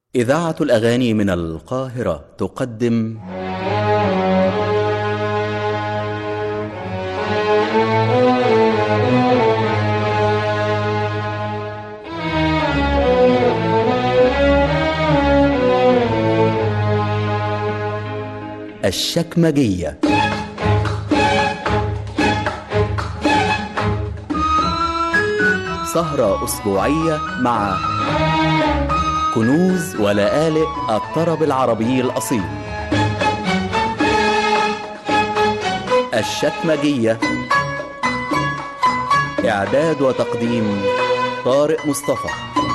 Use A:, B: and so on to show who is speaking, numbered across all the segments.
A: إذاعة الأغاني من القاهرة تقدم الشكمجية سهرة أسبوعية مع كنوز ولآلئ الطرب العربي الأصيل الشكمجية إعداد وتقديم طارق مصطفى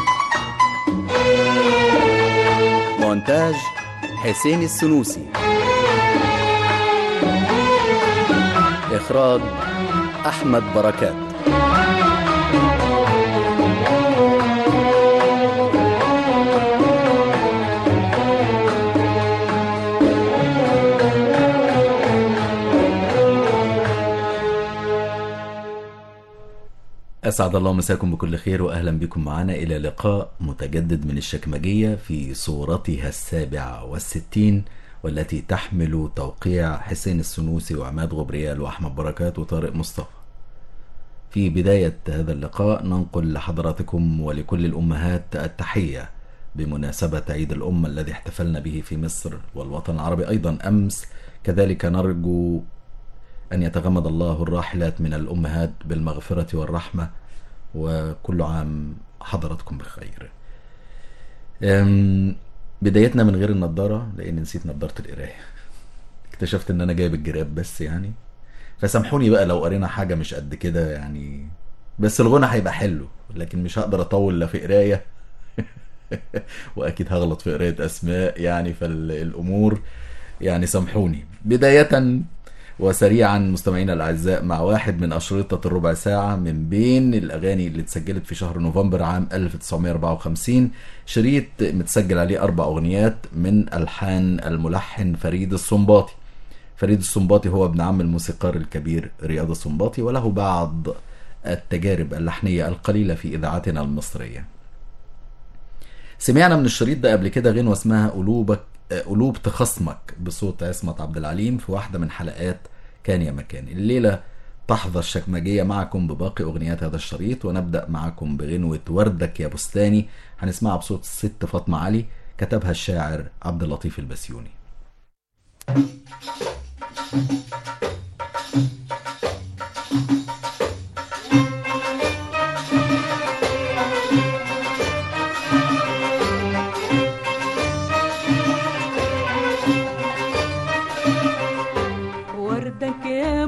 A: مونتاج حسين السنوسي إخراج أحمد بركات أسعد الله مساكم بكل خير وأهلا بكم معنا إلى لقاء متجدد من الشكمجية في صورتها السابعة والستين والتي تحمل توقيع حسين السنوسي وعماد غبريال وأحمد بركات وطارق مصطفى في بداية هذا اللقاء ننقل لحضراتكم ولكل الأمهات التحية بمناسبة عيد الأم الذي احتفلنا به في مصر والوطن العربي أيضا أمس كذلك نرجو أن يتغمد الله الراحلات من الأمهات بالمغفرة والرحمة وكل عام حضراتكم بخير أم، بدايتنا من غير النضارة لأن نسيت نضارة القراية اكتشفت ان انا جايب الجراب بس يعني فسامحوني بقى لو قرينا حاجة مش قد كده يعني بس الغنى هيبقى حلو لكن مش هقدر اطول لا في قراية واكيد هغلط في قراية اسماء يعني فالامور يعني سامحوني بداية وسريعا مستمعينا الاعزاء مع واحد من اشرطه الربع ساعه من بين الاغاني اللي اتسجلت في شهر نوفمبر عام 1954 شريط متسجل عليه اربع اغنيات من الحان الملحن فريد السنباطي فريد السنباطي هو ابن عم الموسيقار الكبير رياض السنباطي وله بعض التجارب اللحنيه القليله في اذاعتنا المصريه سمعنا من الشريط ده قبل كده غنوة اسمها قلوبك قلوب تخصمك بصوت عصمت عبد العليم في واحدة من حلقات كان يا مكان الليلة تحظى الشكمجية معكم بباقي أغنيات هذا الشريط ونبدأ معكم بغنوة وردك يا بستاني هنسمعها بصوت الست فاطمة علي كتبها الشاعر عبد اللطيف البسيوني
B: وردك يا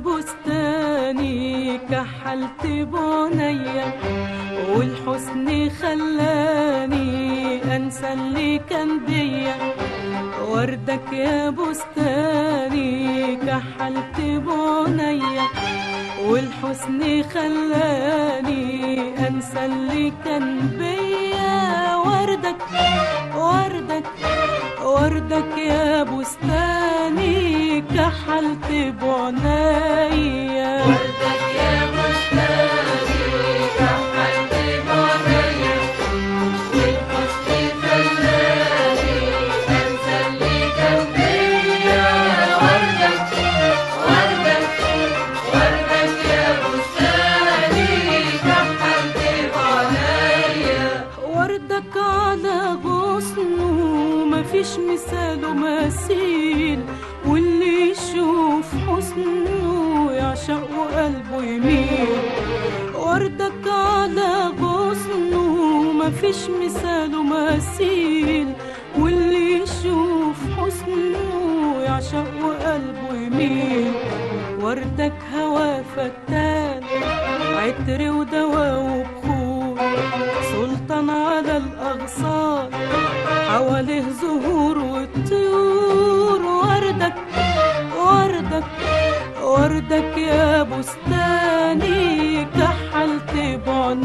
B: بستاني كحلت بنية والحسن خلاني انسى اللي كان بيا وردك يا بستاني كحلت بنية والحسن خلاني انسى اللي كان بيا وردك وردك وردك يا بستاني كحلت بعناية وردك يا بستاني كحلت بعناية والحسن خلاني انسى اللي كان بيا وردك وردك وردك يا بستاني كحلت بعناية وردك على غصنه مفيش مثاله مثيل واللي يشوف حسنه يعشق وقلبه يميل وردك على غصنه مفيش مثاله مثيل واللي يشوف حسنه يعشق وقلبه يميل وردك هوا فتان عطر ودواء وبخور سلطان على الأغصان حواليه زهور والطيور وردك وردك وردك يا بستاني كحلت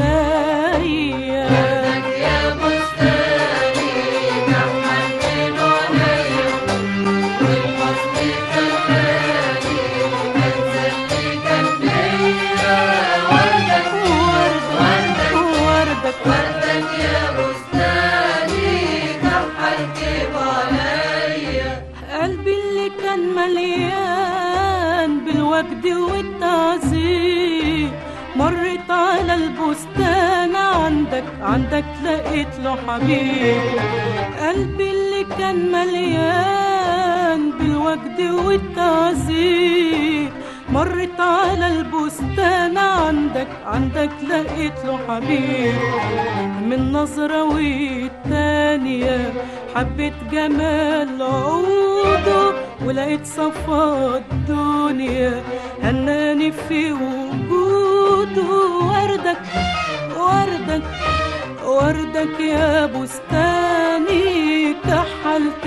B: بعناية وردك يا بستاني كحلت بعناية والحسن خلاني أنسى اللي كان بيا وردك وردك وردك وردك يا بستاني كحلت كتب عليا
C: قلبي اللي كان مليان بالوجد والتعذيب مرت على البستان عندك عندك لقيت له حبيب قلبي اللي كان مليان بالوجد والتعذيب مرت على البستان عندك عندك لقيت له حبيب من نظرة والتانية حبيت جمال عوده ولقيت صفا الدنيا هناني في وجوده وردك وردك وردك يا بستاني كحلت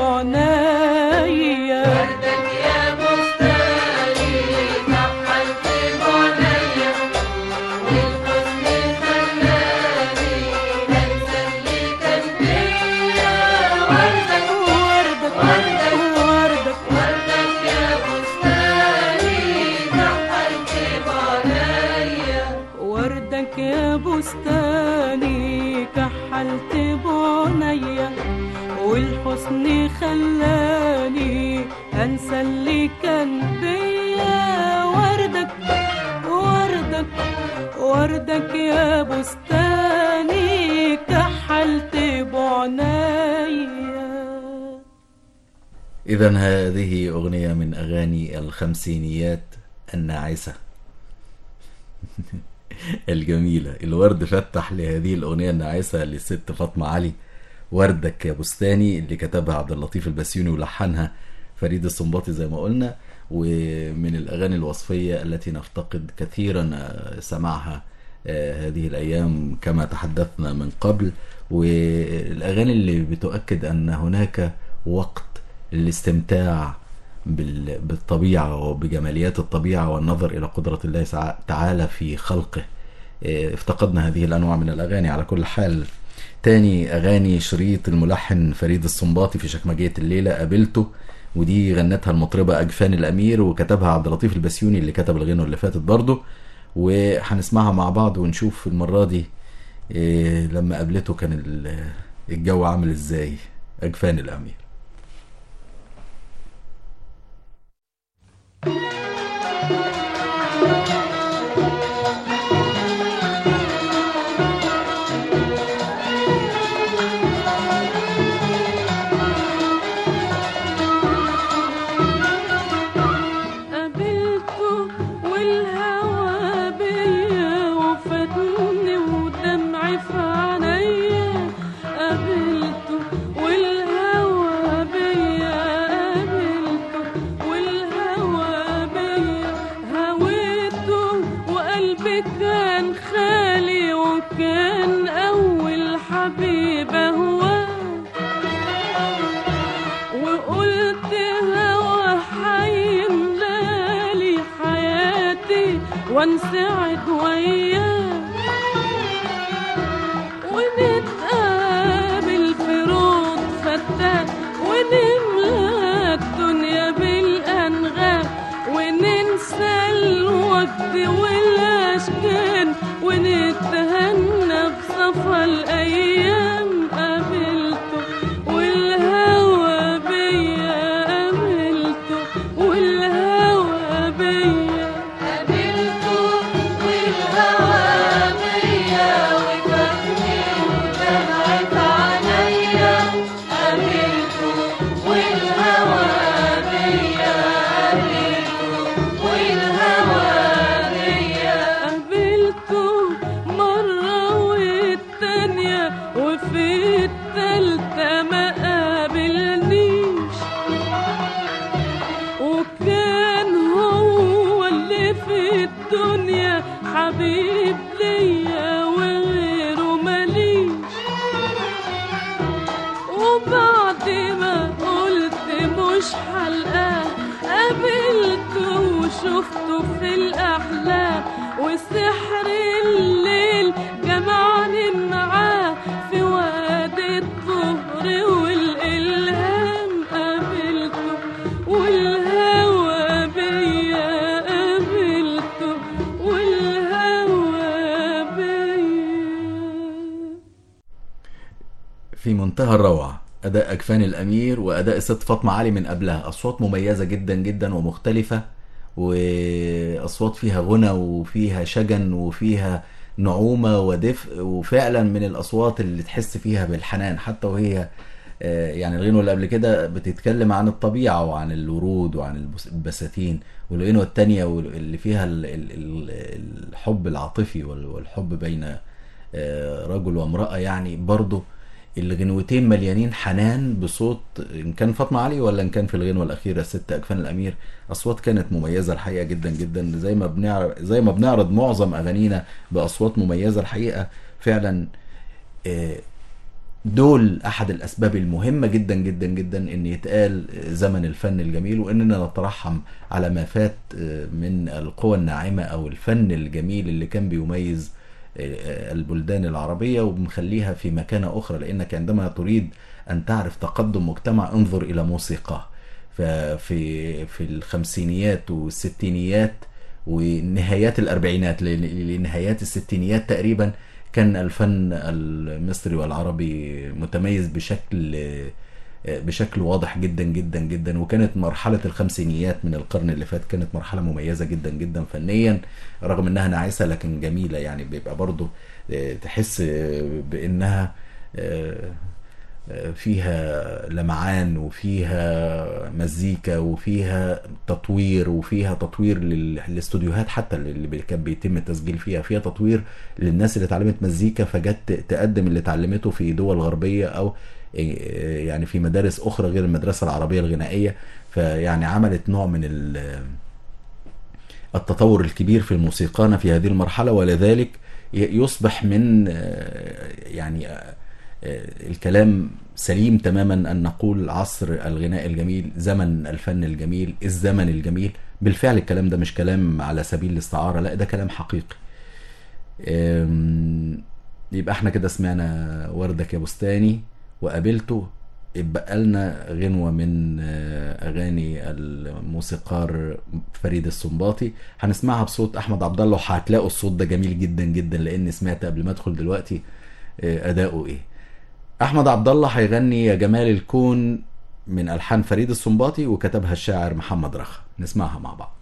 C: بعنايا
B: وردك يا بستاني كحلت بعينيا والحزن خلاني انسى اللي كان فيا وردك
C: وردك وردك وردك
B: وردك يا بستاني كحلت بعينيا
C: وردك يا بستاني كحلت بعنيا والحسن خلاني انسى اللي كان بيا وردك وردك وردك يا بستاني كحلت بعنيا
A: إذا هذه أغنية من أغاني الخمسينيات الناعسة الجميلة الورد فتح لهذه الأغنية الناعسة للست فاطمة علي وردك يا بستاني اللي كتبها عبد اللطيف البسيوني ولحنها فريد السنباطي زي ما قلنا ومن الأغاني الوصفية التي نفتقد كثيرا آه، سماعها آه، هذه الأيام كما تحدثنا من قبل والأغاني اللي بتؤكد أن هناك وقت للاستمتاع بال- بالطبيعة وبجماليات الطبيعة والنظر إلى قدرة الله سع- تعالى في خلقه إيه، افتقدنا هذه الأنواع من الأغاني على كل حال تاني أغاني شريط الملحن فريد السنباطي في شكمجية الليلة قابلته ودي غنتها المطربة أجفان الأمير وكتبها عبد اللطيف البسيوني اللي كتب الغنوة اللي فاتت برضه وهنسمعها مع بعض ونشوف المرة دي إيه، لما قابلته كان ال- الجو عامل ازاي أجفان الأمير
C: قابلته والهوى بيا وفاتني ودمعي في عينيا قابلته والهوى بيا قابلته والهوى بيا هويته وقلبي كان خالي وكان أول حبيب هواه وقلت هوا حيملالي حياتي وانسعد وياه ونتقابل في روض فتان ونملى الدنيا بالأنغام وننسى الوقت والأشكال ونتهنى بصفى الأيام قابلته والهوى بيا قابلته والهوى بيا
B: قابلته والهوى بيا وفاتني ودمعت عليا قابلته والهوى بيا قابلته والهوى بيا
C: قابلته مرة والتانية وفي التالتة ما قابلنيش وكان هو اللي في الدنيا حبيب ليا وغيره ماليش وبعد ما قلت مش حلقاه قابلته وشفته في الأحلام وسحر الليل جمعني معاه في وادي الظهر والإلهام قابلته والهوى بيا قابلته والهوى بيا
A: في منتهى الروعة اداء اجفان الامير واداء الست فاطمه علي من قبلها اصوات مميزه جدا جدا ومختلفه واصوات فيها غنى وفيها شجن وفيها نعومه ودفء وفعلا من الاصوات اللي تحس فيها بالحنان حتى وهي آه، يعني الغنوة اللي قبل كده بتتكلم عن الطبيعة وعن الورود وعن البس- البساتين والغنوة التانية وال- اللي فيها ال- ال- ال- الحب العاطفي وال- والحب بين آه، رجل وامرأة يعني برضه الغنوتين مليانين حنان بصوت ان كان فاطمه علي ولا ان كان في الغنوه الاخيره ست اكفان الامير اصوات كانت مميزه الحقيقه جدا جدا زي ما بنعرض زي ما بنعرض معظم اغانينا باصوات مميزه الحقيقه فعلا آه، دول احد الاسباب المهمه جدا جدا جدا ان يتقال زمن الفن الجميل واننا نترحم على ما فات آه، من القوى الناعمه او الفن الجميل اللي كان بيميز آه، البلدان العربيه ومخليها في مكانه اخرى لانك عندما تريد ان تعرف تقدم مجتمع انظر الى موسيقاه ففي في الخمسينيات والستينيات ونهايات الاربعينات ل- لنهايات الستينيات تقريبا كان الفن المصري والعربي متميز بشكل بشكل واضح جدا جدا جدا وكانت مرحلة الخمسينيات من القرن اللي فات كانت مرحلة مميزة جدا جدا فنيا رغم انها ناعسة لكن جميلة يعني بيبقى برضو آه، تحس آه، بانها آه، آه، فيها لمعان وفيها مزيكا وفيها تطوير وفيها تطوير لل- للاستوديوهات حتى اللي بي- كان بيتم التسجيل فيها فيها تطوير للناس اللي اتعلمت مزيكا فجت تقدم اللي اتعلمته في دول غربية او إيه، يعني في مدارس اخرى غير المدرسة العربية الغنائية فيعني عملت نوع من ال- التطور الكبير في الموسيقى في هذه المرحلة ولذلك ي- يصبح من آه، يعني آه، آه، الكلام سليم تماما أن نقول عصر الغناء الجميل زمن الفن الجميل الزمن الجميل بالفعل الكلام ده مش كلام على سبيل الاستعارة لا ده كلام حقيقي أم، يبقى احنا كده سمعنا وردك يا بستاني وقابلته يبقى لنا غنوة من آه، أغاني الموسيقار فريد السنباطي هنسمعها بصوت أحمد عبد الله وهتلاقوا الصوت ده جميل جدا جدا لأن سمعت قبل ما أدخل دلوقتي آه، أداؤه إيه أحمد عبد الله هيغني يا جمال الكون من ألحان فريد السنباطي وكتبها الشاعر محمد رخا نسمعها مع بعض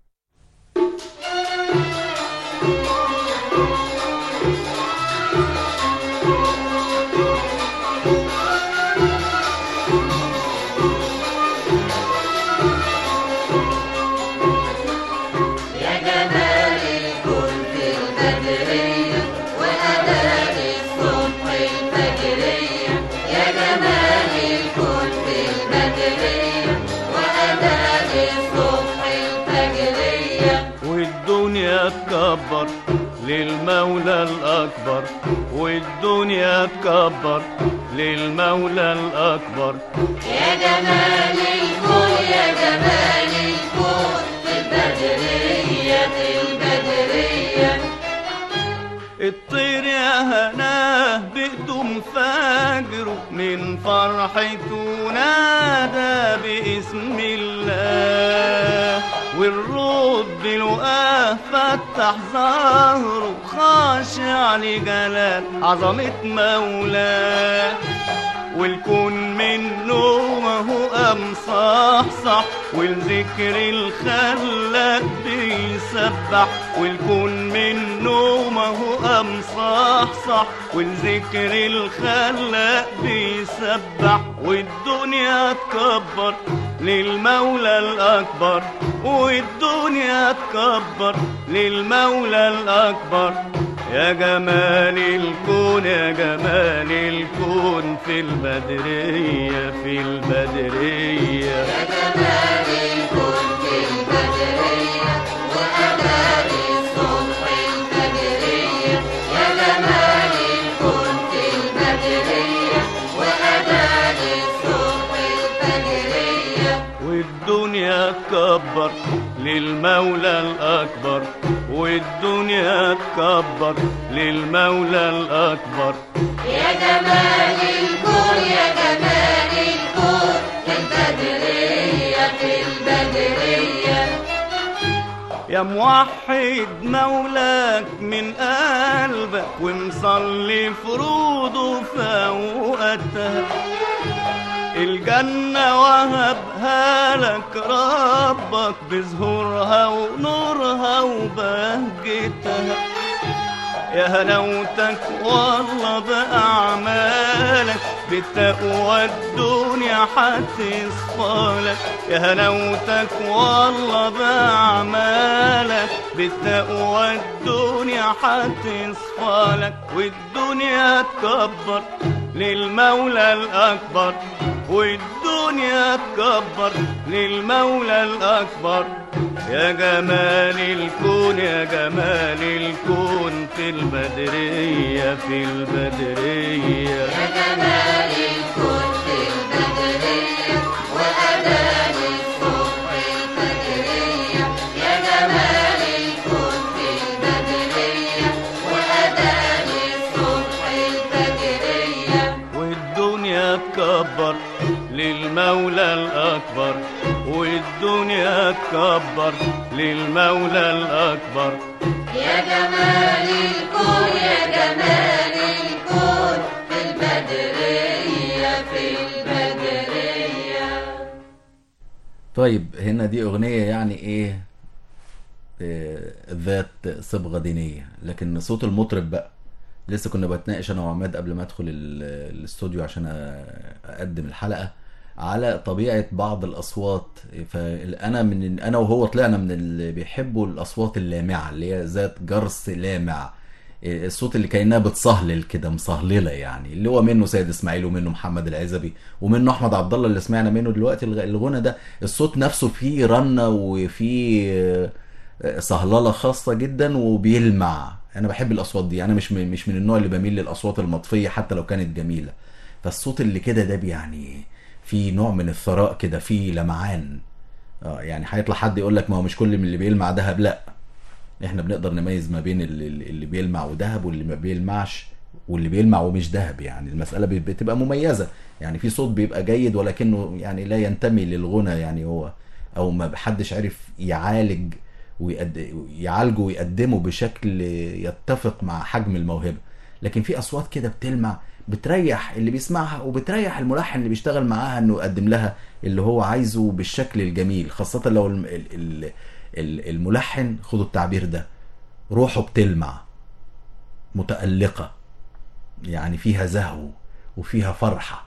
B: يا جمال الكون في البدرية وأداء الصبح الفجرية يا جمال الكون في البدرية وأداء الصبح الفجرية
D: والدنيا تكبر للمولى الأكبر والدنيا تكبر للمولى الأكبر
B: يا جمال الكون يا جمال الكون في البدرية في البدرية
D: الطير يا هناه بقدم فجره من فرحته نادى باسم الله والرد بلقاه فتح ظهره خاشع لجلال عظمة مولاه والكون منه وهو قام صح والذكر الخلاق بيسبح والكون منه ما هو قام صح والذكر الخلاق بيسبح والدنيا تكبر للمولى الأكبر والدنيا تكبر للمولى الأكبر يا جمال الكون يا جمال الكون في البدرية في البدرية
B: يا جمال الكون في البدرية وأداء الصبح الفجرية يا جمال الكون في البدرية وأداء الصبح الفجرية
D: والدنيا تكبر للمولى الأكبر والدنيا تكبر للمولى الأكبر
B: يا جمال الكون يا جمال الكون في البدرية في البدرية
D: يا موحد مولاك من قلبك ومصلي فروضه في اوقاتها جنة وهبها لك ربك بزهورها ونورها وبهجتها يا هنوتك والله بأعمالك بتقوى الدنيا هتصفالك يا هنوتك والله بأعمالك بتقوى الدنيا هتصفالك والدنيا تكبر للمولى الأكبر والدنيا تكبر للمولى الأكبر يا جمال الكون يا جمال الكون في البدرية في البدرية
B: يا جمال الكون في البدرية وأذان الصبح الفجرية يا جمال الكون في البدرية وأذان الصبح الفجرية
D: والدنيا تكبر للمولى الأكبر والدنيا تكبر للمولى الأكبر
B: يا جمال الكون يا جمال الكون في البدرية في البدرية
A: طيب هنا دي اغنيه يعني ايه آه، ذات صبغه دينيه لكن صوت المطرب بقى لسه كنا بتناقش انا وعماد قبل ما ادخل ال- الاستوديو عشان أ- اقدم الحلقه على طبيعه بعض الاصوات فانا من انا وهو طلعنا من اللي بيحبوا الاصوات اللامعه اللي هي ذات جرس لامع إيه، الصوت اللي كانها بتصهلل كده مصهلله يعني اللي هو منه سيد اسماعيل ومنه محمد العزبي ومنه احمد عبد الله اللي سمعنا منه دلوقتي الغ- الغنى ده الصوت نفسه فيه رنه وفيه آه، آه، صهلله خاصه جدا وبيلمع انا بحب الاصوات دي انا مش من مش من النوع اللي بميل للاصوات المطفيه حتى لو كانت جميله فالصوت اللي كده ده يعني في نوع من الثراء كده في لمعان اه يعني هيطلع حد يقول لك ما هو مش كل من اللي بيلمع دهب لا احنا بنقدر نميز ما بين اللي, اللي بيلمع ودهب واللي ما بيلمعش واللي بيلمع ومش دهب يعني المسألة بت- بتبقى مميزة يعني في صوت بيبقى جيد ولكنه يعني لا ينتمي للغنى يعني هو او ما حدش عرف يعالج ويقد... يعالجه ويقدمه بشكل يتفق مع حجم الموهبة لكن في اصوات كده بتلمع بتريح اللي بيسمعها وبتريح الملحن اللي بيشتغل معاها انه يقدم لها اللي هو عايزه بالشكل الجميل خاصة لو الم- ال- ال- ال- الملحن خدوا التعبير ده روحه بتلمع متألقة يعني فيها زهو وفيها فرحة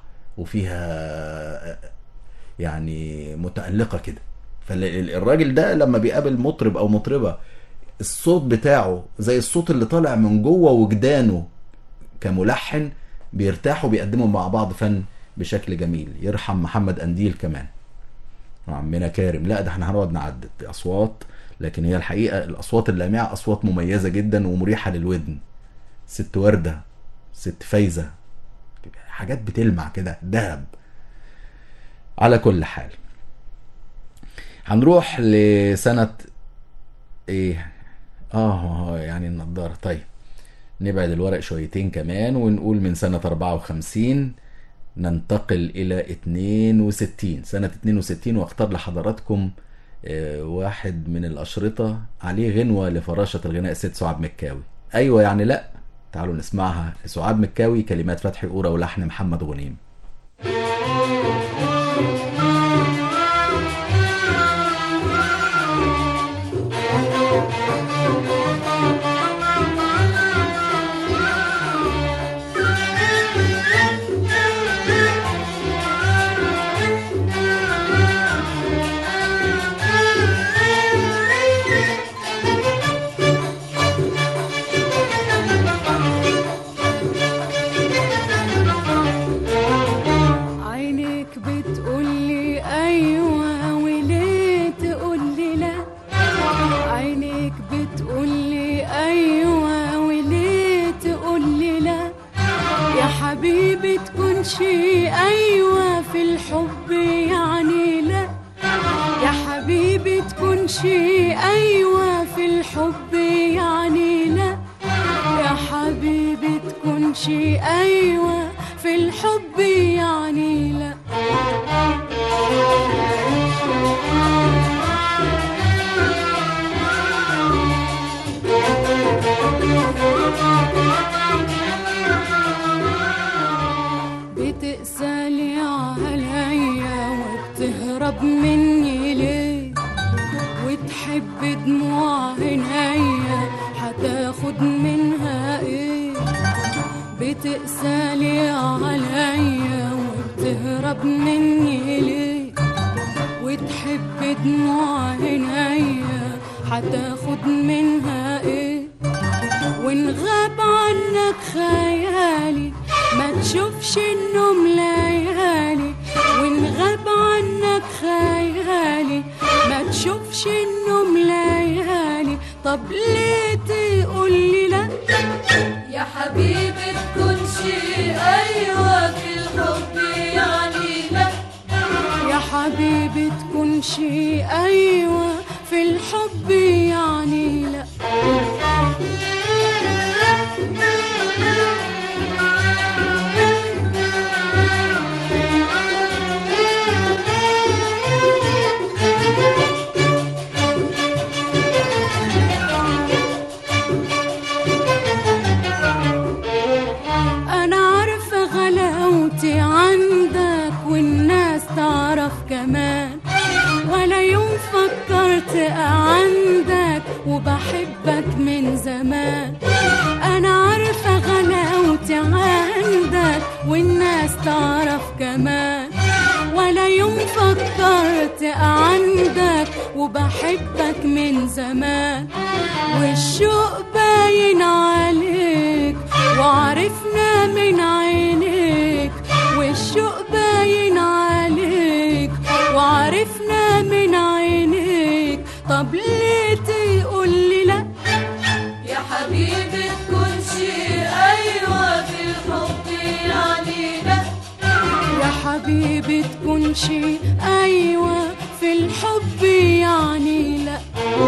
A: وفيها يعني متألقة كده فالراجل ده لما بيقابل مطرب او مطربة الصوت بتاعه زي الصوت اللي طالع من جوه وجدانه كملحن بيرتاحوا بيقدموا مع بعض فن بشكل جميل يرحم محمد قنديل كمان وعمنا كارم لا ده احنا هنقعد نعدد اصوات لكن هي الحقيقه الاصوات اللامعه اصوات مميزه جدا ومريحه للودن ست ورده ست فايزه حاجات بتلمع كده دهب على كل حال هنروح لسنه ايه اه يعني النضاره طيب نبعد الورق شويتين كمان ونقول من سنة 54 ننتقل إلى 62 سنة 62 واختار لحضراتكم آه، واحد من الأشرطة عليه غنوة لفراشة الغناء الست سعاد مكاوي أيوة يعني لأ تعالوا نسمعها لسعاد مكاوي كلمات فتحي قورة ولحن محمد غنيم
C: عينيك بتقولي ايوه وليه تقولي لا عينيك بتقولي ايوه وليه تقولي لا يا حبيبي تكون شي ايوه في الحب يعني لا يا حبيبي تكون شي ايوه في الحب يعني لا يا حبيبي تكون شي ايوه في الحب يعني لا بتقسالي عليا وتهرب مني ليه وتحب دموع عينيا هتاخد منها ايه بتقسالي عليا وبتهرب مني ليه وتحب دموع عينيا هتاخد منها ايه وان غاب عنك خيالي ما تشوفش النوم ليالي وان غاب عنك خيالي ما تشوفش النوم ليالي طب ليه تقولي لا
B: يا حبيبي تكون شيء أيوة في الحب يعني لا
C: يا حبيبي تكون شي ايوه في الحب يعني لا انا عارفه غلاوتي عندك والناس تعرف كمان ولا يوم فكرت عندك وبحبك من زمان انا عارفه غلاوتي عندك والناس تعرف كمان ولا يوم فكرت عندك وبحبك من زمان والشوق باين عليك وعرفنا من عينيك والشوق باين عليك وعرفنا من عينيك طب ليه تقولي لا
B: يا حبيبي تكون شيء أيوة في الحب يعني لا
C: يا حبيبي تكون شي ايوه في الحب يعني لا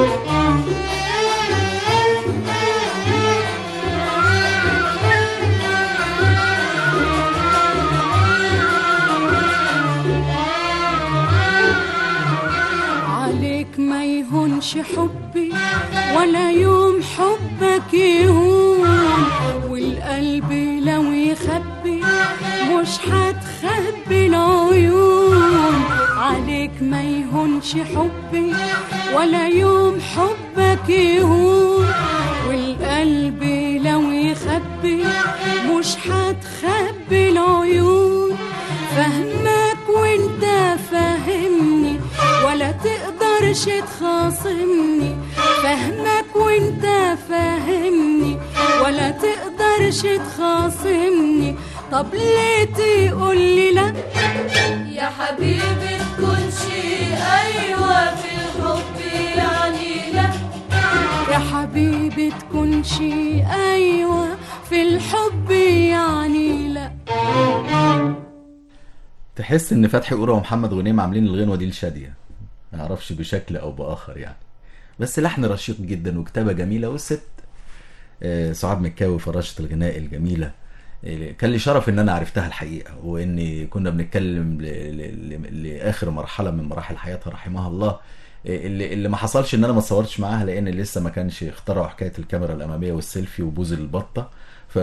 C: عليك ما يهونش حبي ولا يوم حبك يهون والقلب لو يخبي مش هتخبي العيون عليك ما يهونش حبي ولا يوم حبك يهون والقلب لو يخبي مش هتخبي العيون فهمك وانت فاهمني ولا تقدرش تخاصمني فهمك وانت فاهمني ولا تقدرش تخاصمني طب ليه تقولي لا
B: يا حبيبي تكون شيء أيوة في الحب يعني لا
C: يا حبيبي تكون شي ايوه في الحب يعني لا
A: تحس ان فتحي قورة ومحمد غنيم عاملين الغنوة دي لشادية ما اعرفش بشكل او باخر يعني بس لحن رشيق جدا وكتابة جميلة والست آه، سعاد مكاوي فراشة الغناء الجميلة آه، كان لي شرف ان انا عرفتها الحقيقة واني كنا بنتكلم ل... ل... ل... لاخر مرحلة من مراحل حياتها رحمها الله آه، اللي, اللي ما حصلش ان انا ما اتصورتش معاها لان لسه ما كانش اخترعوا حكاية الكاميرا الامامية والسيلفي وبوز البطة ف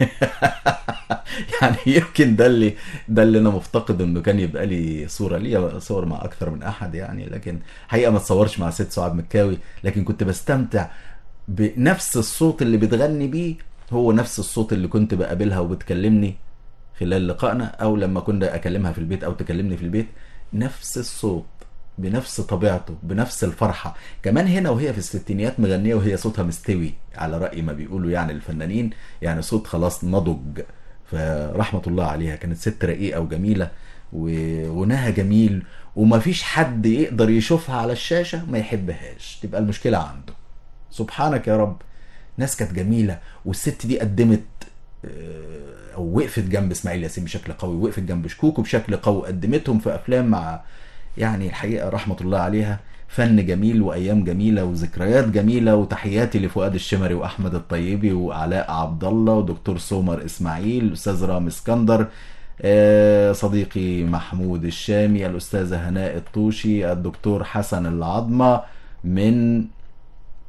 A: يعني يمكن ده اللي ده اللي انا مفتقد انه كان يبقى لي صوره ليا صور مع اكثر من احد يعني لكن حقيقه ما اتصورش مع ست سعاد مكاوي لكن كنت بستمتع بنفس الصوت اللي بتغني بيه هو نفس الصوت اللي كنت بقابلها وبتكلمني خلال لقائنا او لما كنا اكلمها في البيت او تكلمني في البيت نفس الصوت بنفس طبيعته بنفس الفرحة كمان هنا وهي في الستينيات مغنية وهي صوتها مستوي على رأي ما بيقولوا يعني الفنانين يعني صوت خلاص نضج فرحمة الله عليها كانت ست رقيقة وجميلة وغناها جميل وما فيش حد يقدر يشوفها على الشاشة ما يحبهاش تبقى المشكلة عنده سبحانك يا رب ناس كانت جميلة والست دي قدمت آه، او وقفت جنب اسماعيل ياسين بشكل قوي وقفت جنب شكوكو بشكل قوي قدمتهم في افلام مع يعني الحقيقه رحمه الله عليها فن جميل وايام جميله وذكريات جميله وتحياتي لفؤاد الشمري واحمد الطيبي وعلاء عبد الله ودكتور سومر اسماعيل الاستاذ رامي اسكندر آه، صديقي محمود الشامي الاستاذه هناء الطوشي الدكتور حسن العظمه من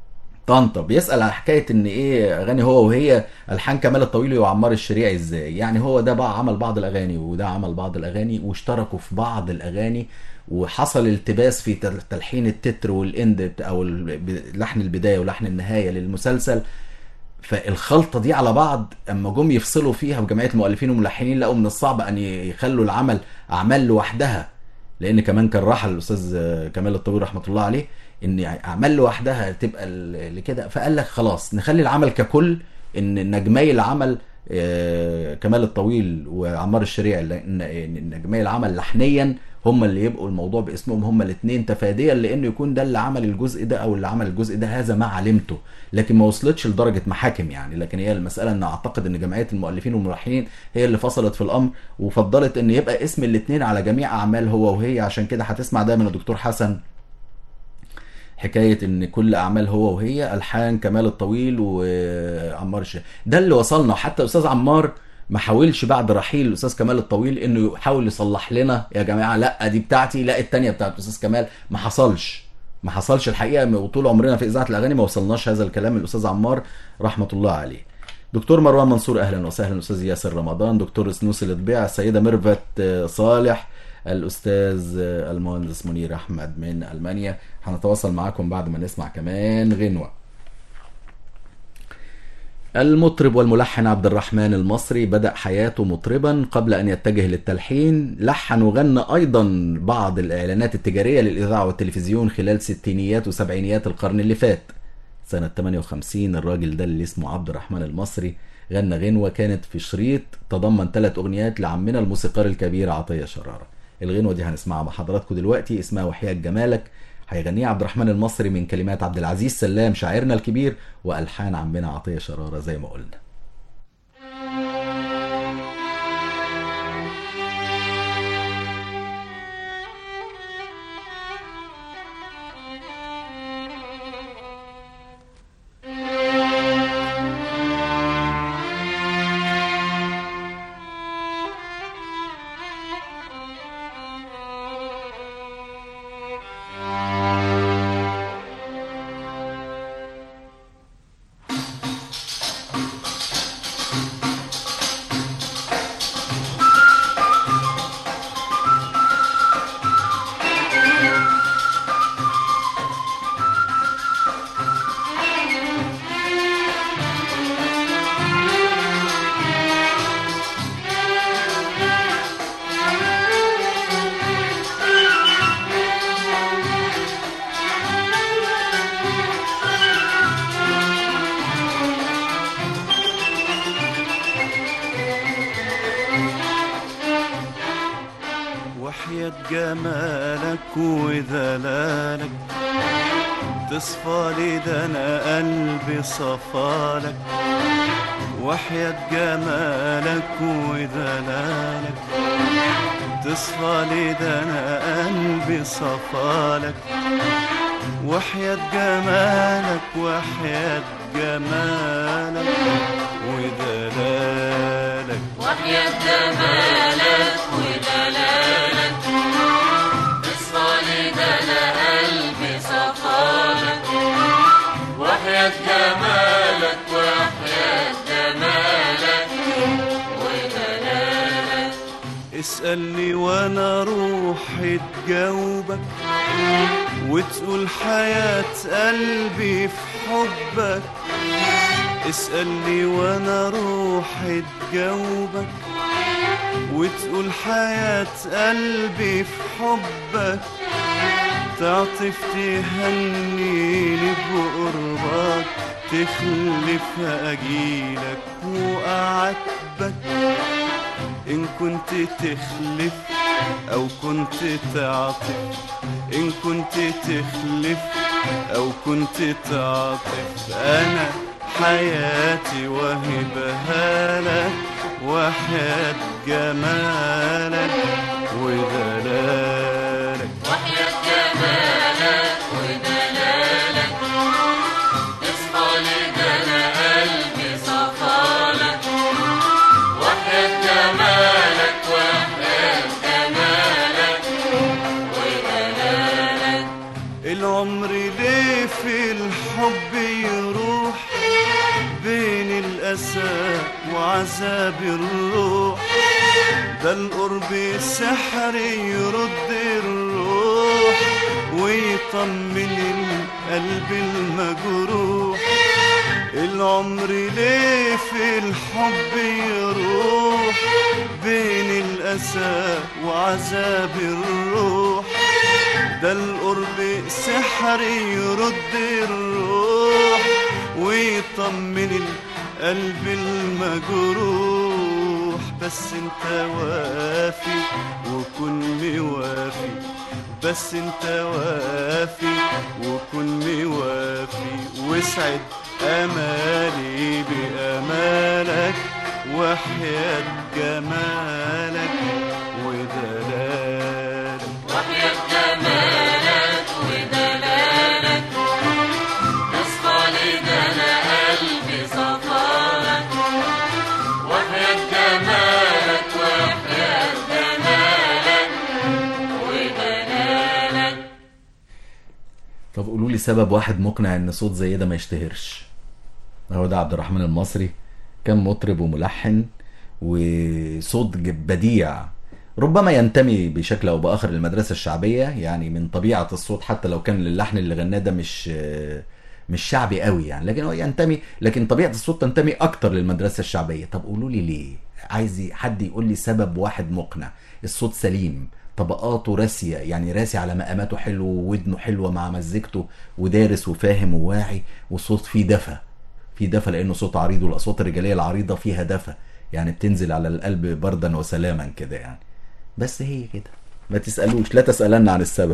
A: طنطا بيسأل عن حكاية ان ايه اغاني هو وهي الحان كمال الطويل وعمار الشريعي ازاي يعني هو ده بقى عمل بعض الاغاني وده عمل بعض الاغاني واشتركوا في بعض الاغاني وحصل التباس في تل- تلحين التتر والاند بت- او ال- ب- لحن البداية ولحن النهاية للمسلسل فالخلطة دي على بعض اما جم يفصلوا فيها بجمعية المؤلفين والملحنين لقوا من الصعب ان ي- يخلوا العمل اعمال لوحدها لان كمان كان رحل الاستاذ كمال الطويل رحمه الله عليه ان اعمال لوحدها تبقى ال- لكده فقال لك خلاص نخلي العمل ككل ان نجمي العمل آه، كمال الطويل وعمار الشريع ن- نجمي العمل لحنيا هم اللي يبقوا الموضوع باسمهم هم الاثنين تفاديا لانه يكون ده اللي عمل الجزء ده او اللي عمل الجزء ده هذا ما علمته لكن ما وصلتش لدرجه محاكم يعني لكن هي المساله ان اعتقد ان جمعيه المؤلفين والملحنين هي اللي فصلت في الامر وفضلت ان يبقى اسم الاثنين على جميع اعمال هو وهي عشان كده هتسمع دايما الدكتور حسن حكايه ان كل اعمال هو وهي الحان كمال الطويل وعمار الشريف ده اللي وصلنا حتى الاستاذ عمار ما حاولش بعد رحيل الاستاذ كمال الطويل انه يحاول يصلح لنا يا جماعه لا دي بتاعتي لا التانيه بتاعت الاستاذ كمال ما حصلش ما حصلش الحقيقه وطول عمرنا في اذاعه الاغاني ما وصلناش هذا الكلام من الاستاذ عمار رحمه الله عليه دكتور مروان منصور اهلا وسهلا استاذ ياسر رمضان دكتور سنوس الاطباع السيده ميرفت آه، صالح الاستاذ آه، المهندس منير احمد من المانيا هنتواصل معاكم بعد ما نسمع كمان غنوه المطرب والملحن عبد الرحمن المصري بدأ حياته مطربا قبل أن يتجه للتلحين لحن وغنى أيضا بعض الإعلانات التجارية للإذاعة والتلفزيون خلال ستينيات وسبعينيات القرن اللي فات سنة 58 الراجل ده اللي اسمه عبد الرحمن المصري غنى غنوة كانت في شريط تضمن ثلاث أغنيات لعمنا الموسيقار الكبير عطية شرارة الغنوة دي هنسمعها مع حضراتكم دلوقتي اسمها وحياة جمالك هيغنيها عبد الرحمن المصري من كلمات عبد العزيز سلام شاعرنا الكبير والحان عمنا عطيه شراره زي ما قلنا
D: وحياة جمالك وذلالك تصفى لي ده انا قلبي صفالك وحياة جمالك وذلالك تصفى لي ده انا قلبي صفالك وحياة جمالك وحياة جمالك ودلالك
B: وحياة جمالك ودلالك اصفى لي ده انا قلبي صفالك وحياة جمالك وحياة جمالك ودلالك
D: اسألني وانا روحي تجاوبك وتقول حياة قلبي في حبك اسألني وانا روحي تجاوبك وتقول حياة قلبي في حبك تعطف تهنيني بقربك تخلف أجيلك وأعاتبك إن كنت تخلف أو كنت تعطف إن كنت تخلف أو كنت تعطف أنا حياتي وهبها لك وحياة جمالك ودلالك
B: وحياة جمالك ودلالك اصفى لي ده انا قلبي صفالك وحياة جمالك وحياة جمالك ودلالك
D: العمر ليه في الحب الأسى وعذاب الروح ده القرب سحر يرد الروح ويطمن القلب المجروح العمر ليه في الحب يروح بين الأسى وعذاب الروح ده القرب سحر يرد الروح ويطمن القلب المجروح بس انت وافي وكن موافي بس انت وافي وكن موافي واسعد امالي بامالك وحياة جمالك ودلالك
B: وحياة جمالك ودلالك نصفى لدنا قلبي صفالك وحياة جمالك وحياة جمالك ودلالك
A: طب قولوا لي سبب واحد مقنع ان صوت زي ده ما يشتهرش هو ده عبد الرحمن المصري كان مطرب وملحن وصوت ج- بديع ربما ينتمي بشكل او باخر للمدرسه الشعبيه يعني من طبيعه الصوت حتى لو كان اللحن اللي غناه ده مش مش شعبي قوي يعني لكن هو ينتمي لكن طبيعه الصوت تنتمي اكتر للمدرسه الشعبيه طب قولوا لي ليه عايز ي- حد يقول لي سبب واحد مقنع الصوت سليم طبقاته راسيه يعني راسي على مقاماته حلو وودنه حلوه مع مزيكته ودارس وفاهم وواعي وصوت فيه دفى في دفى لانه صوت عريض والاصوات الرجاليه العريضه فيها دفى يعني بتنزل على القلب بردا وسلاما كده يعني بس هي كده ما تسالوش لا تسالن عن السبب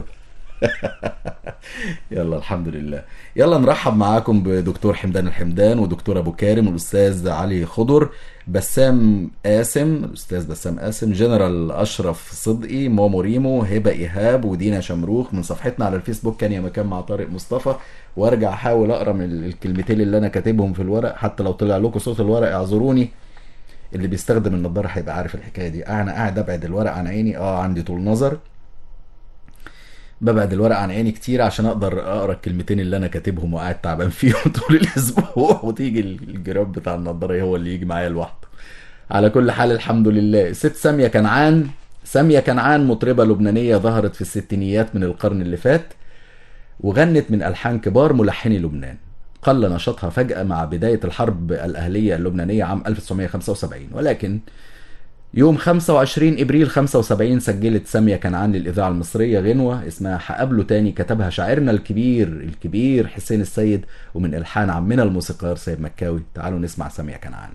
A: يلا الحمد لله يلا نرحب معاكم بدكتور حمدان الحمدان ودكتور ابو كارم والاستاذ علي خضر بسام قاسم الاستاذ بسام قاسم جنرال اشرف صدقي مومو ريمو هبه ايهاب ودينا شمروخ من صفحتنا على الفيسبوك كان يا مكان مع طارق مصطفى وارجع احاول اقرا من الكلمتين اللي انا كاتبهم في الورق حتى لو طلع لكم صوت الورق اعذروني اللي بيستخدم النضاره هيبقى عارف الحكايه دي انا قاعد ابعد الورق عن عيني اه عندي طول نظر ببعد الورق عن عيني كتير عشان اقدر اقرا الكلمتين اللي انا كاتبهم وقاعد تعبان فيهم طول الاسبوع وتيجي الجراب بتاع النضاره هو اللي يجي معايا لوحده على كل حال الحمد لله ست ساميه كنعان ساميه كنعان مطربه لبنانيه ظهرت في الستينيات من القرن اللي فات وغنت من ألحان كبار ملحني لبنان قل نشاطها فجأة مع بداية الحرب الأهلية اللبنانية عام 1975 ولكن يوم 25 ابريل 75 سجلت ساميه كنعان للاذاعه المصريه غنوه اسمها هقابله تاني كتبها شاعرنا الكبير الكبير حسين السيد ومن الحان عمنا الموسيقار سيد مكاوي تعالوا نسمع ساميه كنعان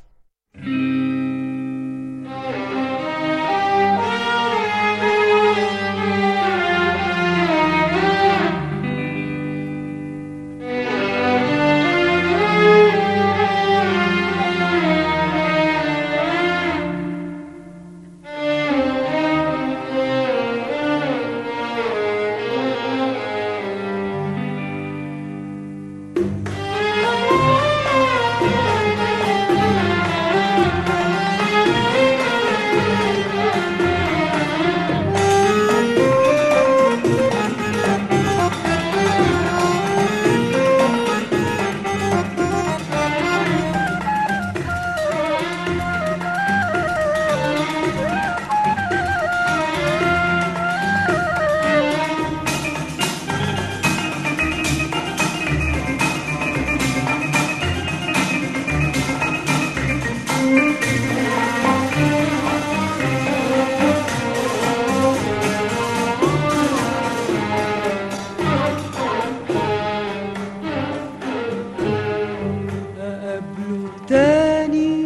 E: أقابله تاني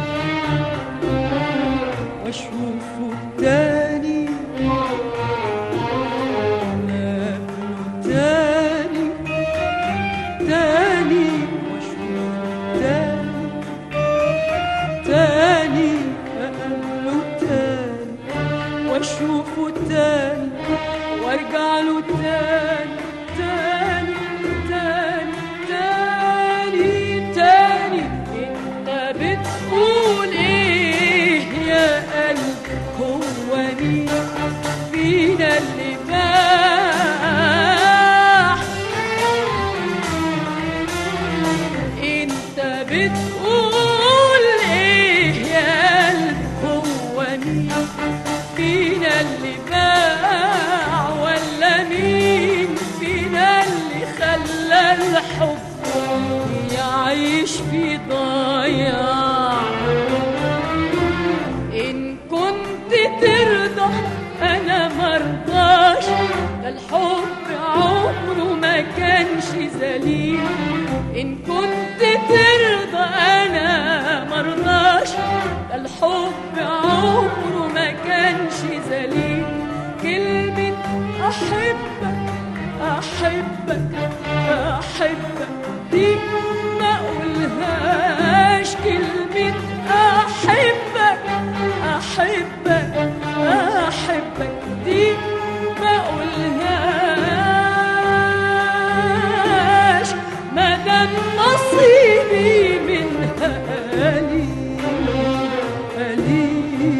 E: وأشوفه تاني أقابله تاني تاني وأشوفه تاني تاني أقابله تاني وأشوفه تاني وأرجع له تاني تاني تاني تاني تاني انت بتقول ايه يا قلب هو مين فينا اللي باح انت بتقول انا مرضاش ده الحب عمره ما كانش ذليل ان كنت ترضى انا مرضاش ده الحب عمره ما كانش ذليل كلمة احبك احبك احبك دي ما اقولهاش كلمة احبك احبك احبك دي ما اقولهاش ما دام نصيبي منها قليل قليل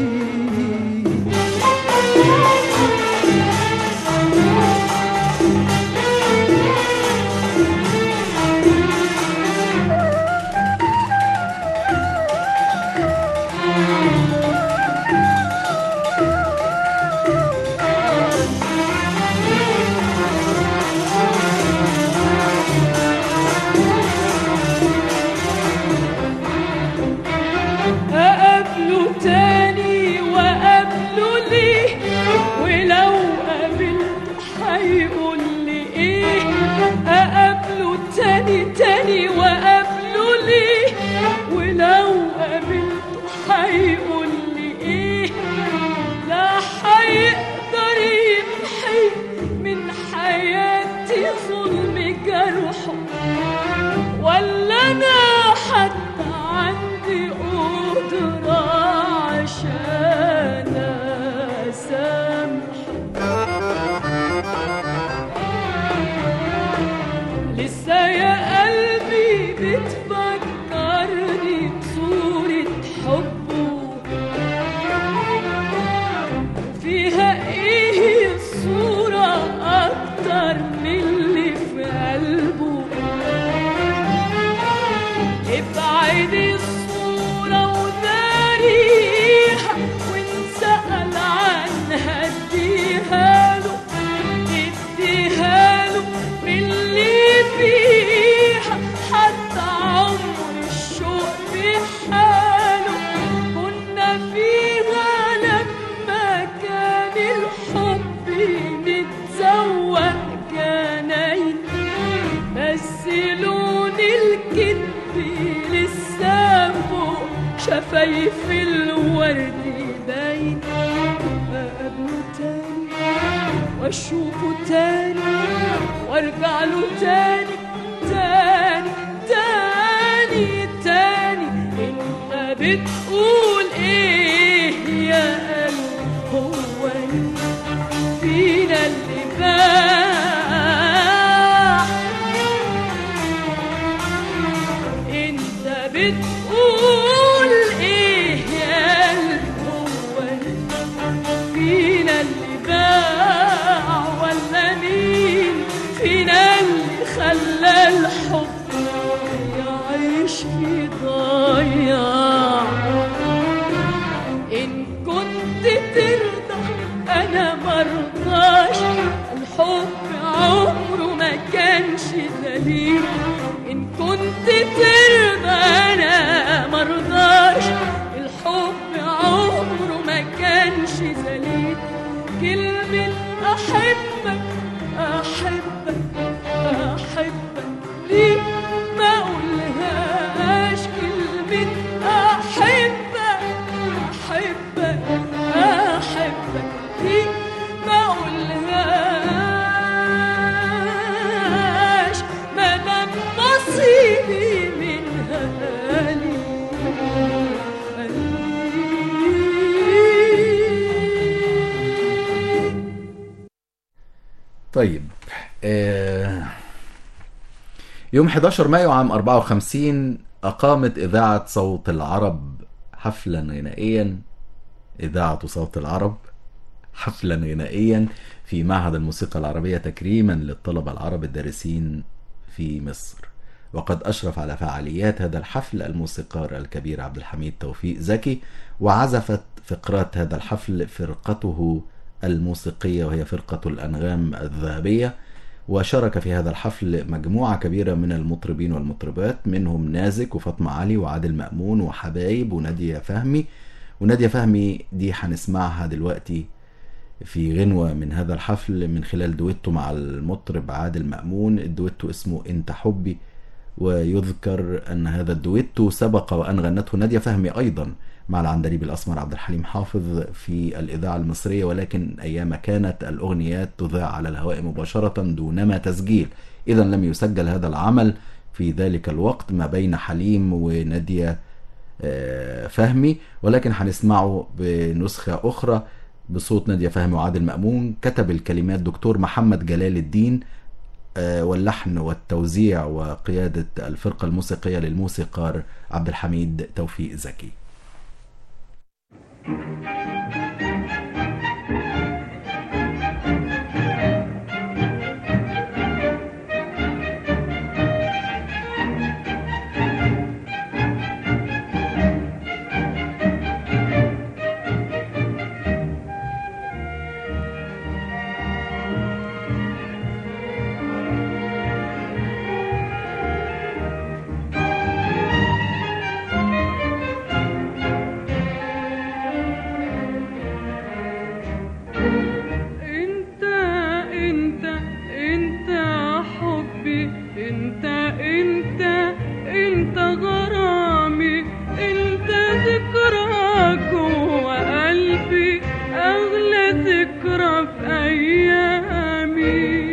E: أقابله تاني وأقابله ليه ولو قابلت هيقول لي إيه أقابله تاني تاني وأقابله ليه ولو قابلته هيقول لي إيه لا هيقدر يمحي من حياتي ظلم جرحه ولا انا حتى عندي قدرة عشان اسامحه لسه يا قلبي بتفكرني بصورة حبه فيها ايه الصورة اكتر من اللي في قلبه ابعد الصورة وداريها وان سأل عنها اديها له اديها له من اللي فيها حتى عمر الشوق بحاله كنا فيها لما كان الحب متزوق جناين بس لون الكذب لسه فوق شفايف الورد باين اقابله تاني واشوفه تاني وارجع له تاني تاني تاني تاني انت بتقول ايه يا قلب هو أنا فينا اللي باع انت بتقول ايه يا قلب هو أنا فينا اللي باع ولا مين فينا اللي خلى الحب يعيش في ضياع إن كنت ترضى أنا مرضاش الحب عمره ما كانش دليل إن كنت ترضى أنا مرضاش الحب عمره ما كانش دليل كلمة أحبك أحبك أحبك ليه ما أقولهاش كلمة أحبك أحبك أحبك ليه ما أقولهاش ما دام نصيبي منها قليل
A: طيب آه، يوم 11 مايو عام 54 أقامت إذاعة صوت العرب حفلا غنائيا إذاعة صوت العرب حفلا غنائيا في معهد الموسيقى العربية تكريما للطلبة العرب الدارسين في مصر وقد أشرف على فعاليات هذا الحفل الموسيقار الكبير عبد الحميد توفيق زكي وعزفت فقرات هذا الحفل فرقته الموسيقية وهي فرقة الأنغام الذهبية وشارك في هذا الحفل مجموعة كبيرة من المطربين والمطربات منهم نازك وفاطمة علي وعادل مأمون وحبايب ونادية فهمي ونادية فهمي دي هنسمعها دلوقتي في غنوة من هذا الحفل من خلال دويتو مع المطرب عادل مأمون الدويتو اسمه انت حبي ويذكر أن هذا الدويتو سبق وأن غنته نادية فهمي أيضا مع العندليب الأسمر عبد الحليم حافظ في الإذاعة المصرية ولكن أيام كانت الأغنيات تذاع على الهواء مباشرة دونما تسجيل إذا لم يسجل هذا العمل في ذلك الوقت ما بين حليم ونادية آه، فهمي ولكن هنسمعه بنسخة أخرى بصوت نادية فهمي وعادل مأمون كتب الكلمات دكتور محمد جلال الدين آه، واللحن والتوزيع وقيادة الفرقة الموسيقية للموسيقار عبد الحميد توفيق زكي
E: انت انت انت حبي انت انت انت غرامي انت ذكرى جوا قلبي اغلى ذكرى في ايامي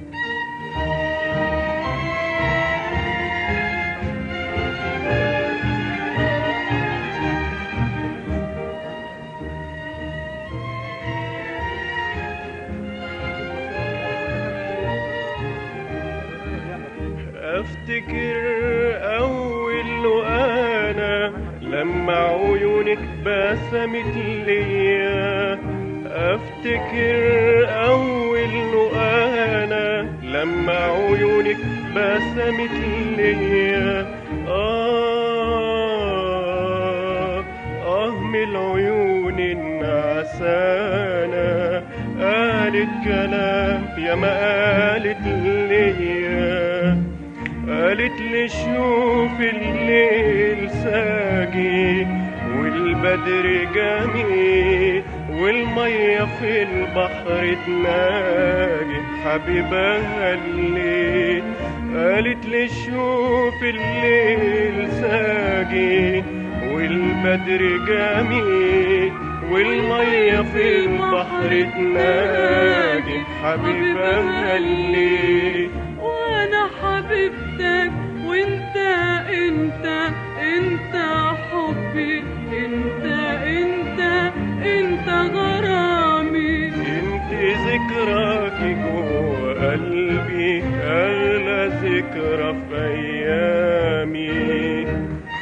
F: افتكر اول وانا لما عيونك بسمت ليا افتكر اول وانا لما عيونك بسمت ليا آه آه من العيون النعسانة قالت كلام يا ما قالت ليا قالت لي شوف الليل ساجي والبدر جميل والمية في البحر تناجي حبيبها الليل قالت لي شوف الليل ساجي والبدر جميل والمية في البحر تناجي حبيبها الليل
E: وانا حبيبتك وانت انت انت حبي انت انت انت غرامي
F: انت ذكراك جوا قلبي اغلى ذكرى في ايامي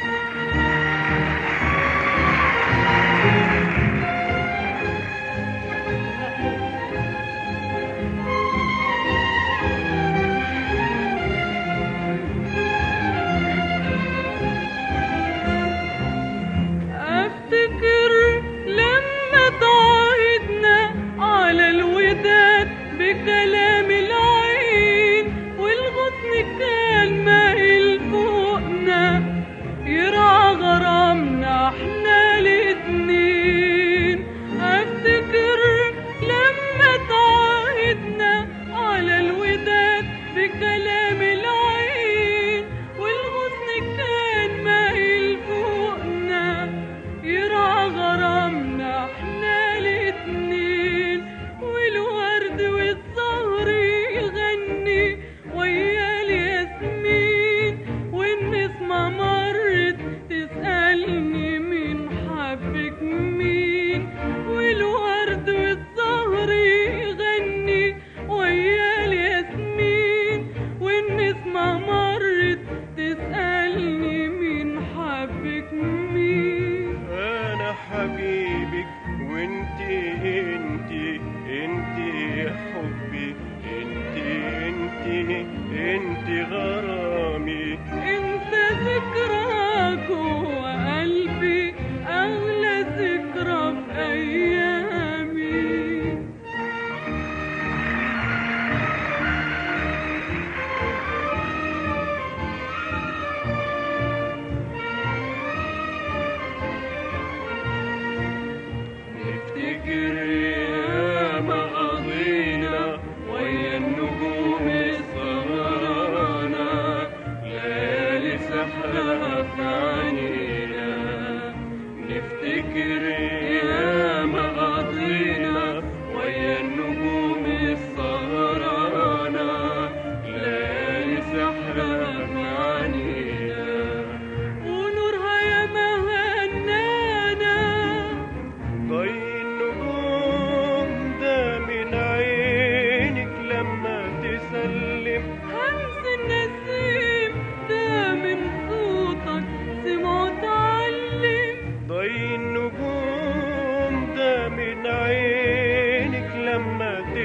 E: افتكر لما تعهدنا على الوداد بكلام العين والغصن كان مايل فوقنا يرعى غرامنا احنا الاتنين افتكر لما تعهدنا على الوداد بكلام العين والغصن كان مايل فوقنا يرعى غرامنا احنا الاتنين والورد والزهر يغني ويا الياسمين والنسمة مرت تسألني مين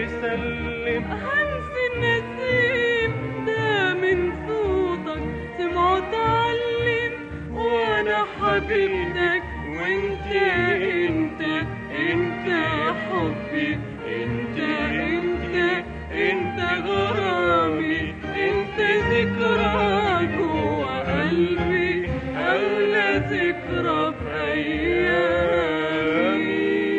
F: يسلم
E: همس النسيم ده من صوتك سمعه اتعلم وانا حبيبتك وانت انت انت حبي انت انت انت غرامي انت ذكرى جوا قلبي اغلى ذكرى في ايامي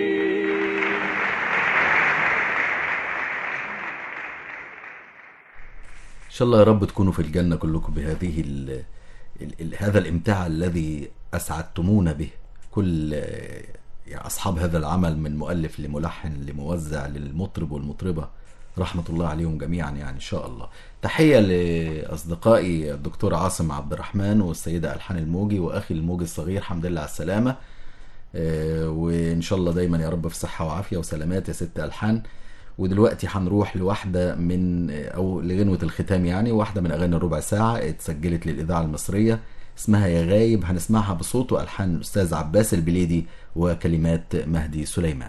A: ان شاء الله يا رب تكونوا في الجنه كلكم بهذه ال ال ال هذا الامتاع الذي اسعدتمونا به كل آه، يعني اصحاب هذا العمل من مؤلف لملحن لموزع للمطرب والمطربه رحمه الله عليهم جميعا يعني ان شاء الله تحيه لاصدقائي الدكتور عاصم عبد الرحمن والسيده الحان الموجي واخي الموجي الصغير حمد لله على السلامه آه، وان شاء الله دايما يا رب في صحه وعافيه وسلامات يا ست الحان ودلوقتي هنروح لواحده من او لغنوه الختام يعني واحده من اغاني الربع ساعه اتسجلت للاذاعه المصريه اسمها يا غايب هنسمعها بصوت والحان الاستاذ عباس البليدي وكلمات مهدي سليمان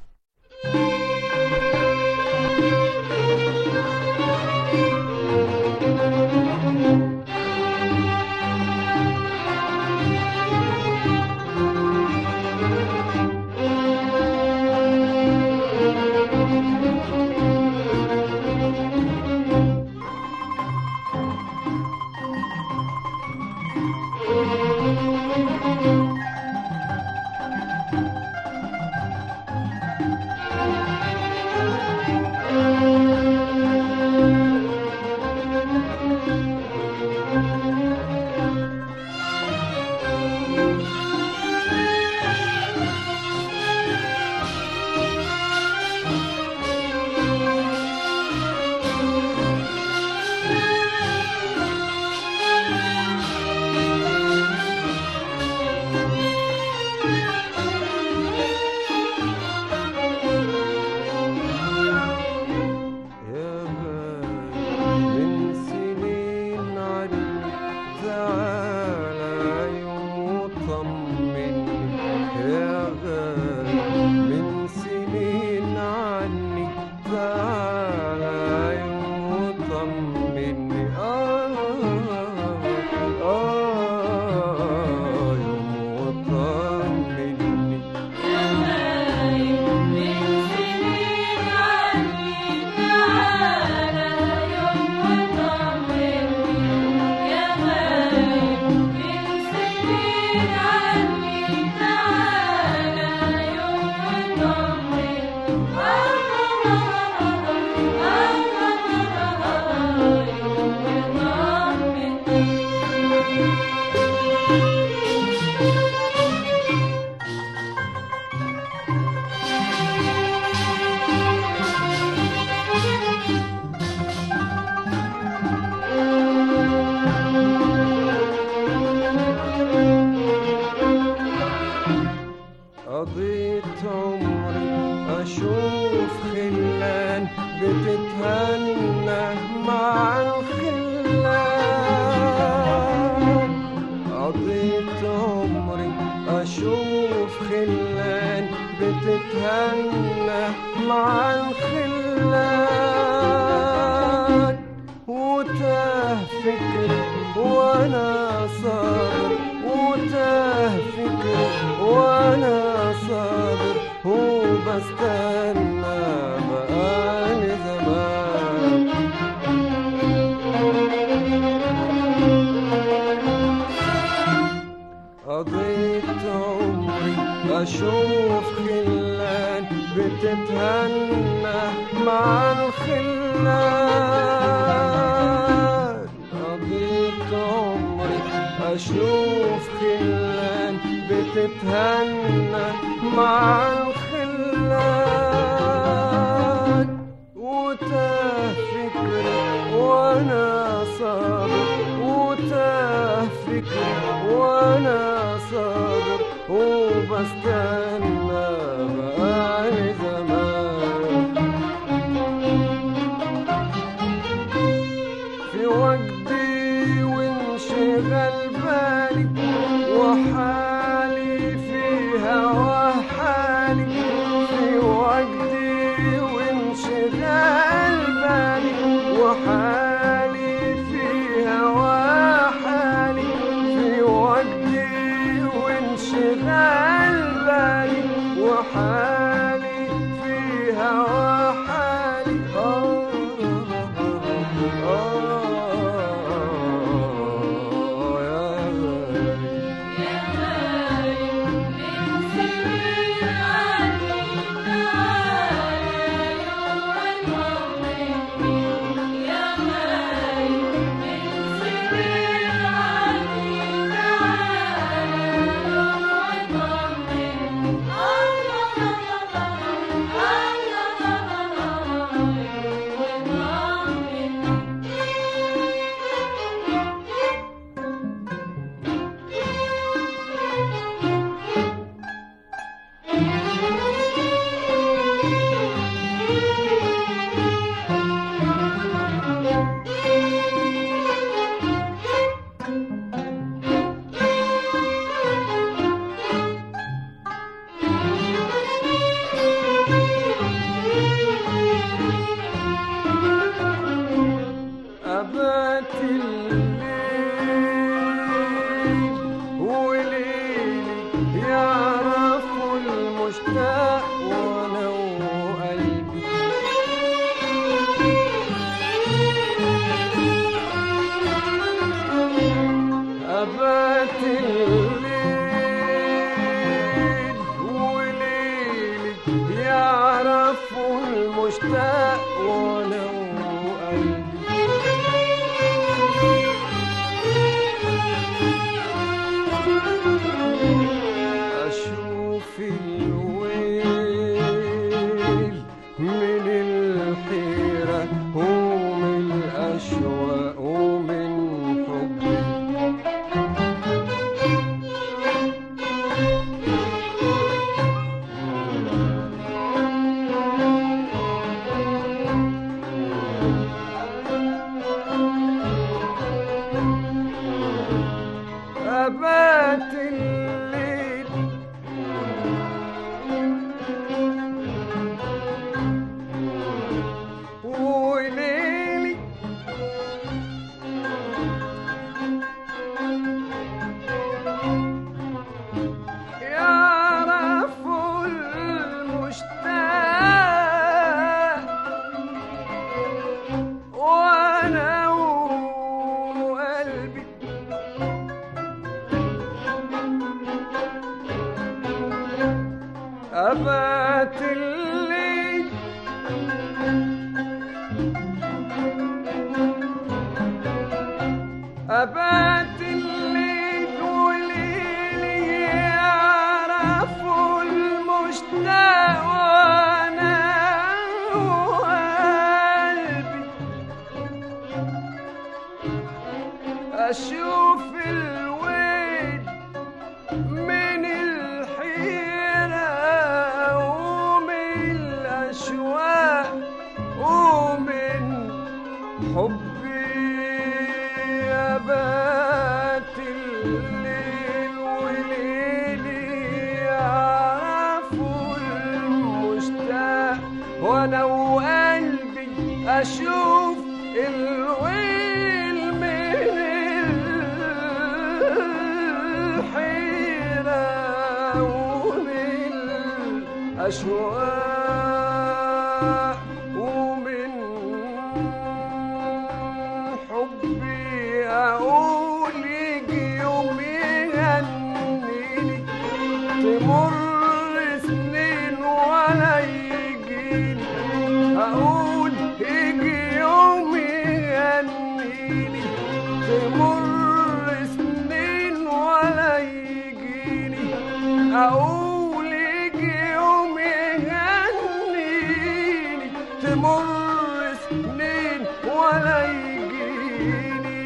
G: يا غالي من سنين عني تعالى يوم وطمني يا غالي من سنين عني تعالى يوم وطمني آه آه يوم وطمني قضيت عمري أشوف خلان بتتهنى مع الخلان قضيت عمري أشوف خلان بتتهنى مع الخلان وتاه فكري وانا صابر وتاه فكري وانا صابر وبستنى بقالي زمان قضيت عمري أشوف خلان بتتهنى مع الخلان قضيت عمري أشوف خلان بتتهنى مع الخلان وتاه فكري وانا صابر وتاه فكري وانا صابر وبستنى بقالي زمان في وجدي وانشغل بالي وحالي فيها وحالي انشغال بالي وحالي فيها وحالي في وجدي وانشغال بالي وحالي فيها وحالي آه آه يا غالي أبات الليل وليلي يعرف المشتاق وانا وقلبي أبات الليل وليلي يعرف المشتاق وانا وقلبي أشوف الويل من الحيرة ومن الأشواق ومن حبي أبات الليل وليلي يعرف المشتاق وانا وقلبي أبات الليل أبات الليل وليلي يعرف المشتاق وأنا وقلبي أشوف الويل من الحيرة ومن الأشواق ومن حبي أبات الليل وليلي يعرف المشتاق وأنا وقلبي أشوف الويل من الحيرة ومن الأشواق ومن حبي أقول يجي يوم يهنيني تمر سنين ولا يجيني أقول يجي يوم يهنيني تمر سنين ولا يجيني أقول يجي يوم يهنيني تمر سنين ولا يجيني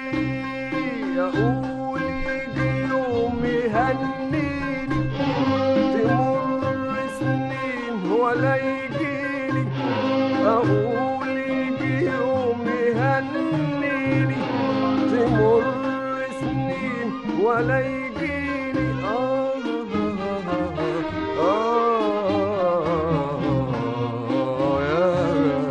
G: أقول يجي يوم يهنيني تمر سنين ولا يجيني أقول يجي يوم يهنيني تمر سنين ولا يجيني آه آه آه يا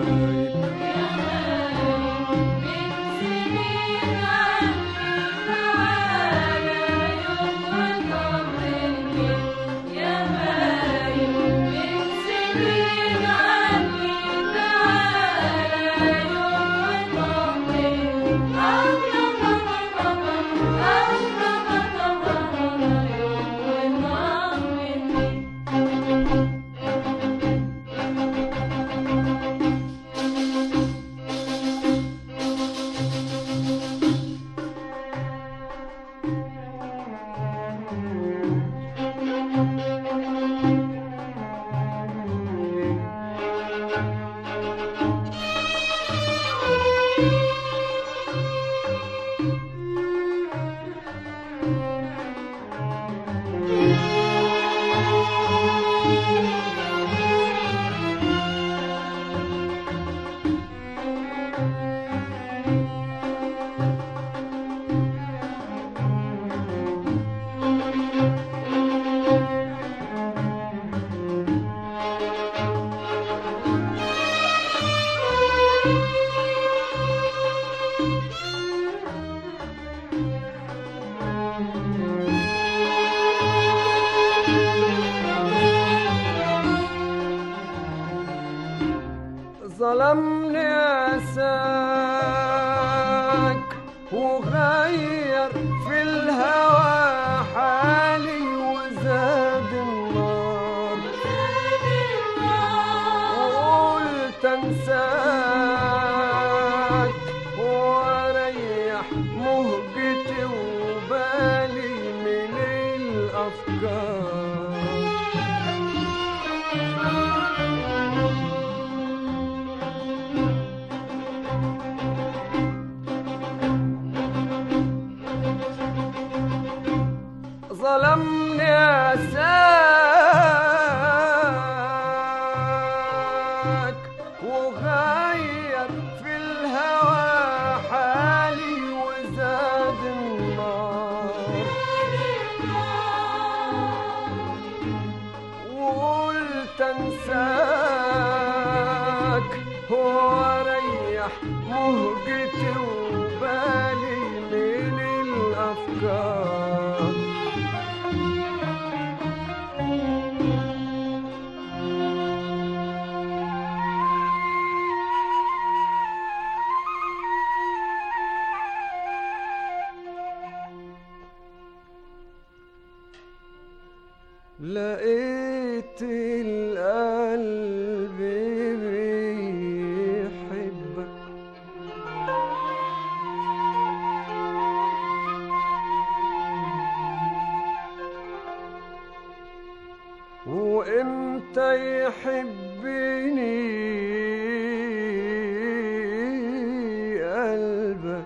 G: ظلمني أساك وغير في الهوى حالي وزاد النار وقلت انساك واريح مهجتي وبالي من الافكار ظلمني أساك وغير في الهوى حالي وزاد النار وقلت انساك واريح مهجتي وبالي من الافكار لقيت القلب بيحبك وامتى يحبني قلبك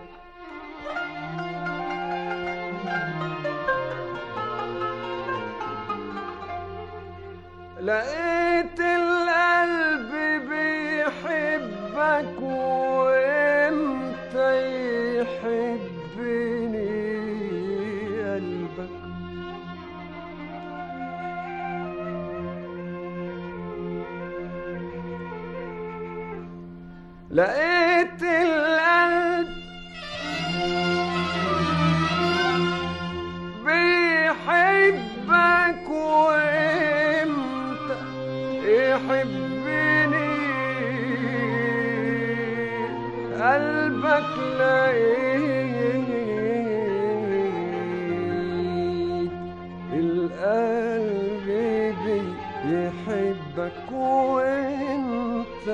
G: لقيت القلب بيحبك وامتى يحبني قلبك لقيت القلب بيحبك وامتى يحبني قلبك لقيت القلب بيحبك وانت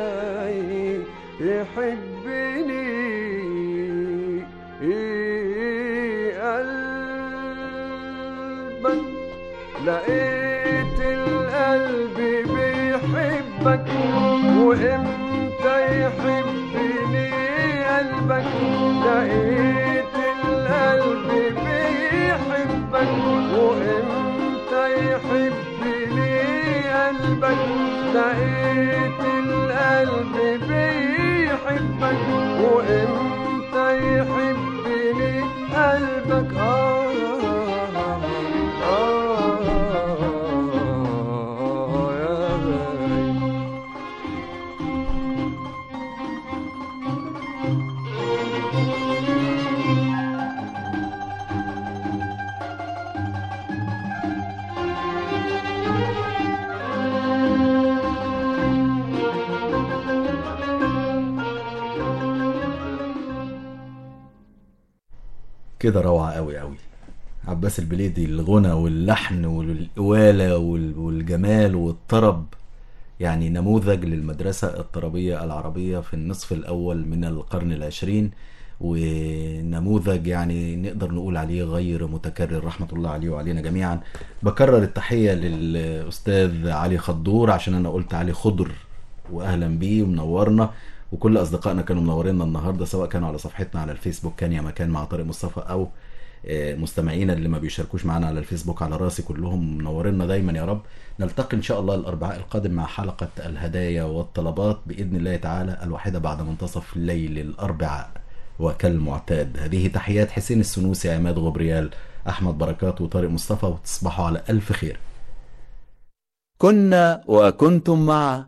G: يحبني قلبك لقيت القلب بيحبك وامتى يحبني قلبك لقيت القلب بيحبك وامتى يحبني قلبك لقيت القلب بيحبك وامتى يحبني قلبك آه آه آه يا غالي
A: كده روعة قوي قوي عباس البليدي الغنى واللحن والقوالة وال- والجمال والطرب يعني نموذج للمدرسة الطربية العربية في النصف الأول من القرن العشرين ونموذج يعني نقدر نقول عليه غير متكرر رحمة الله عليه وعلينا جميعا بكرر التحية للأستاذ علي خضور عشان أنا قلت علي خضر واهلا بيه ومنورنا وكل اصدقائنا كانوا منورينا النهارده سواء كانوا على صفحتنا على الفيسبوك كان يا مكان مع طارق مصطفى او آه، مستمعينا اللي ما بيشاركوش معانا على الفيسبوك على راسي كلهم منورينا دايما يا رب نلتقي ان شاء الله الاربعاء القادم مع حلقه الهدايا والطلبات باذن الله تعالى الواحده بعد منتصف الليل الاربعاء وكالمعتاد هذه تحيات حسين السنوسي عماد غبريال احمد بركات وطارق مصطفى وتصبحوا على الف خير كنا وكنتم مع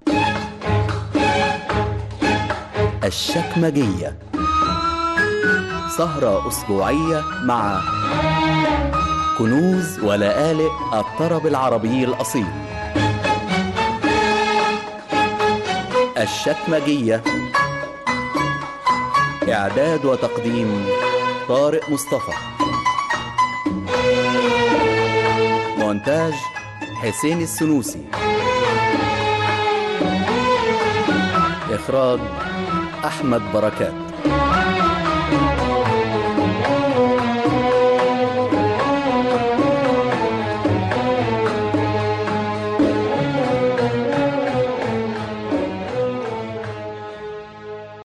A: الشكمجيه سهرة أسبوعية مع كنوز ولآلئ الطرب العربي الأصيل الشكمجية إعداد وتقديم طارق مصطفى مونتاج حسين السنوسي إخراج أحمد بركات